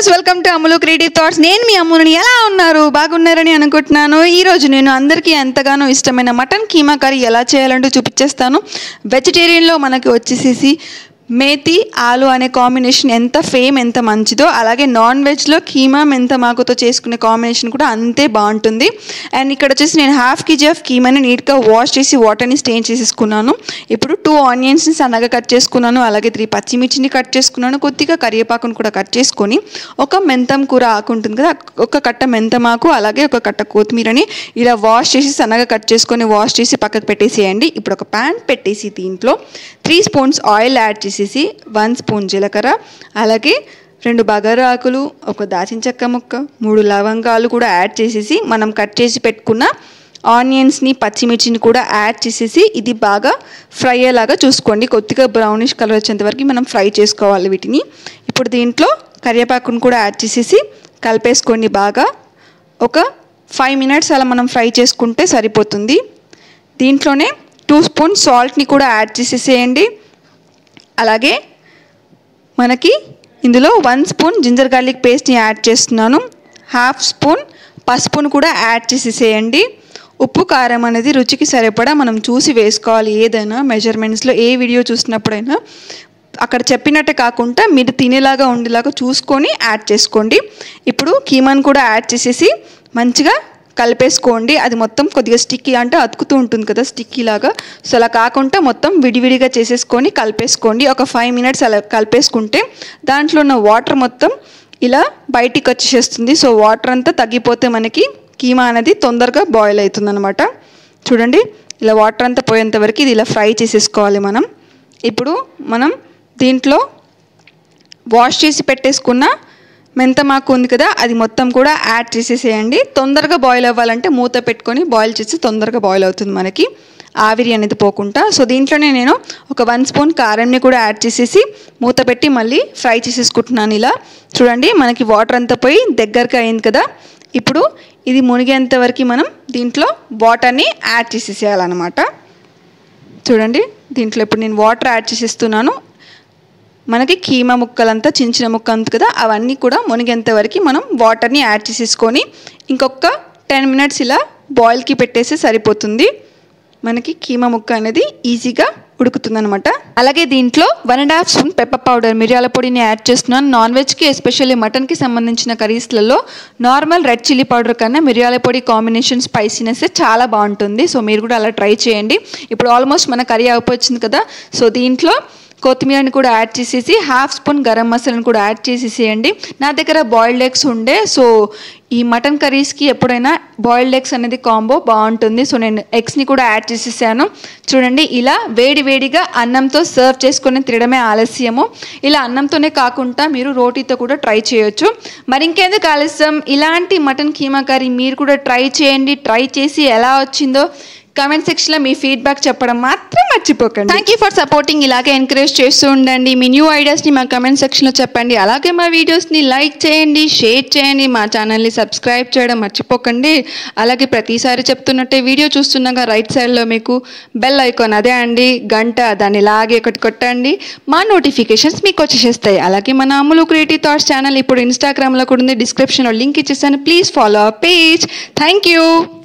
viewers welcome to Ammulu creative thoughts నేను మీ అమ్ములని ఎలా ఉన్నారు బాగున్నారని అనుకుంటున్నాను ఈ రోజు నేను అందరికీ ఎంతగానో ఇష్టమైన మటన్ కీమా కర్రీ ఎలా చేయాలంటూ చూపించేస్తాను వెజిటేరియన్లో మనకి వచ్చేసేసి మేతి ఆలు అనే కాంబినేషన్ ఎంత ఫేమ్ ఎంత మంచిదో అలాగే నాన్ వెజ్లో కీమా మెంత మాకుతో చేసుకునే కాంబినేషన్ కూడా అంతే బాగుంటుంది అండ్ ఇక్కడ వచ్చేసి నేను హాఫ్ కేజీ ఆఫ్ కీమాని నీట్గా వాష్ చేసి వాటర్ని స్టెయిన్ చేసేసుకున్నాను ఇప్పుడు టూ ఆనియన్స్ని సన్నగా కట్ చేసుకున్నాను అలాగే త్రీ పచ్చిమిర్చిని కట్ చేసుకున్నాను కొద్దిగా కరివేపాకును కూడా కట్ చేసుకొని ఒక మెంతం కూర ఆకు ఉంటుంది కదా ఒక కట్ట మెంతమాకు అలాగే ఒక కట్ట కొత్తిమీరని ఇలా వాష్ చేసి సన్నగా కట్ చేసుకొని వాష్ చేసి పక్కకు పెట్టేసేయండి ఇప్పుడు ఒక ప్యాన్ పెట్టేసి దీంట్లో త్రీ స్పూన్స్ ఆయిల్ యాడ్ చేసేసి వన్ స్పూన్ జీలకర్ర అలాగే రెండు బగారా ఆకులు ఒక దాచిన చెక్క ముక్క మూడు లవంగాలు కూడా యాడ్ చేసేసి మనం కట్ చేసి పెట్టుకున్న ఆనియన్స్ని పచ్చిమిర్చిని కూడా యాడ్ చేసేసి ఇది బాగా ఫ్రై అయ్యేలాగా చూసుకోండి కొద్దిగా బ్రౌనిష్ కలర్ వచ్చేంత వరకు మనం ఫ్రై చేసుకోవాలి వీటిని ఇప్పుడు దీంట్లో కరివేపాకును కూడా యాడ్ చేసేసి కలిపేసుకోండి బాగా ఒక ఫైవ్ మినిట్స్ అలా మనం ఫ్రై చేసుకుంటే సరిపోతుంది దీంట్లోనే టూ స్పూన్ సాల్ట్ని కూడా యాడ్ చేసేసేయండి అలాగే మనకి ఇందులో వన్ స్పూన్ జింజర్ గార్లిక్ పేస్ట్ని యాడ్ చేస్తున్నాను హాఫ్ స్పూన్ పసుపును కూడా యాడ్ చేసేసేయండి ఉప్పు కారం అనేది రుచికి సరిపడా మనం చూసి వేసుకోవాలి ఏదైనా మెజర్మెంట్స్లో ఏ వీడియో చూసినప్పుడైనా అక్కడ చెప్పినట్టే కాకుండా మీరు తినేలాగా ఉండేలాగా చూసుకొని యాడ్ చేసుకోండి ఇప్పుడు కీమాను కూడా యాడ్ చేసేసి మంచిగా కలిపేసుకోండి అది మొత్తం కొద్దిగా స్టిక్కీ అంటే అతుకుతూ ఉంటుంది కదా స్టిక్కీ లాగా సో అలా కాకుండా మొత్తం విడివిడిగా చేసేసుకొని కలిపేసుకోండి ఒక ఫైవ్ మినిట్స్ అలా కలిపేసుకుంటే దాంట్లో ఉన్న వాటర్ మొత్తం ఇలా బయటికి వచ్చేసేస్తుంది సో వాటర్ అంతా తగ్గిపోతే మనకి కీమా అనేది తొందరగా బాయిల్ అవుతుంది అనమాట చూడండి ఇలా వాటర్ అంతా పోయేంత వరకు ఇది ఇలా ఫ్రై చేసేసుకోవాలి మనం ఇప్పుడు మనం దీంట్లో వాష్ చేసి పెట్టేసుకున్న మెంతమాకు ఉంది కదా అది మొత్తం కూడా యాడ్ చేసేసేయండి తొందరగా బాయిల్ అవ్వాలంటే మూత పెట్టుకొని బాయిల్ చేసి తొందరగా బాయిల్ అవుతుంది మనకి ఆవిరి అనేది పోకుండా సో దీంట్లోనే నేను ఒక వన్ స్పూన్ కారంని కూడా యాడ్ చేసేసి మూత పెట్టి మళ్ళీ ఫ్రై చేసేసుకుంటున్నాను ఇలా చూడండి మనకి వాటర్ అంతా పోయి దగ్గరగా అయింది కదా ఇప్పుడు ఇది మునిగేంత వరకు మనం దీంట్లో వాటర్ని యాడ్ చేసేసేయాలన్నమాట చూడండి దీంట్లో ఇప్పుడు నేను వాటర్ యాడ్ చేసేస్తున్నాను మనకి కీమా ముక్కలంతా చిన్న చిన్న ముక్క అంత కదా అవన్నీ కూడా మునిగేంత వరకు మనం వాటర్ని యాడ్ చేసేసుకొని ఇంకొక టెన్ మినిట్స్ ఇలా బాయిల్కి పెట్టేస్తే సరిపోతుంది మనకి కీమా ముక్క అనేది ఈజీగా ఉడుకుతుందనమాట అలాగే దీంట్లో one and half spoon pepper powder మిరియాల పొడిని యాడ్ చేస్తున్నాను నాన్ వెజ్కి ఎస్పెషల్లీ మటన్కి సంబంధించిన కర్రీస్లలో నార్మల్ రెడ్ చిల్లీ పౌడర్ కన్నా మిరియాల పొడి కాంబినేషన్ స్పైసీనెస్ చాలా బాగుంటుంది సో మీరు కూడా అలా ట్రై చేయండి ఇప్పుడు ఆల్మోస్ట్ మన కర్రీ అయిపోయింది కదా సో దీంట్లో కొత్తిమీరని కూడా యాడ్ చేసేసి హాఫ్ స్పూన్ గరం మసాలాని కూడా యాడ్ చేసేసేయండి నా దగ్గర బాయిల్డ్ ఎగ్స్ ఉండే సో ఈ మటన్ కర్రీస్కి ఎప్పుడైనా బాయిల్డ్ ఎగ్స్ అనేది కాంబో బాగుంటుంది సో నేను ఎగ్స్ని కూడా యాడ్ చేసేసాను చూడండి ఇలా వేడి వేడిగా అన్నంతో సర్వ్ చేసుకొని తినడమే ఆలస్యము ఇలా అన్నంతోనే కాకుండా మీరు రోటీతో కూడా ట్రై చేయొచ్చు మరి ఇంకెందుకు ఆలస్యం ఇలాంటి మటన్ కీమా కర్రీ మీరు కూడా ట్రై చేయండి ట్రై చేసి ఎలా వచ్చిందో కామెంట్ సెక్షన్లో మీ ఫీడ్బ్యాక్ చెప్పడం మాత్రం మర్చిపోకండి థ్యాంక్ యూ ఫర్ సపోర్టింగ్ ఇలాగే ఎంకరేజ్ చేస్తూ ఉండండి మీ న్యూ ఐడియాస్ని మా కామెంట్ సెక్షన్లో చెప్పండి అలాగే మా వీడియోస్ని లైక్ చేయండి షేర్ చేయండి మా ఛానల్ని సబ్స్క్రైబ్ చేయడం మర్చిపోకండి అలాగే ప్రతిసారి చెప్తున్నట్టే వీడియో చూస్తున్నాక రైట్ సైడ్లో మీకు బెల్ ఐకాన్ అదే అండి గంట దాన్ని లాగే ఒకటి కొట్టండి మా నోటిఫికేషన్స్ మీకు వచ్చేసేస్తాయి అలాగే మన అమ్ములు క్రియేటివ్ థాట్స్ ఛానల్ ఇప్పుడు ఇన్స్టాగ్రామ్లో కూడా ఉంది డిస్క్రిప్షన్లో లింక్ ఇచ్చేసాను please follow page thank you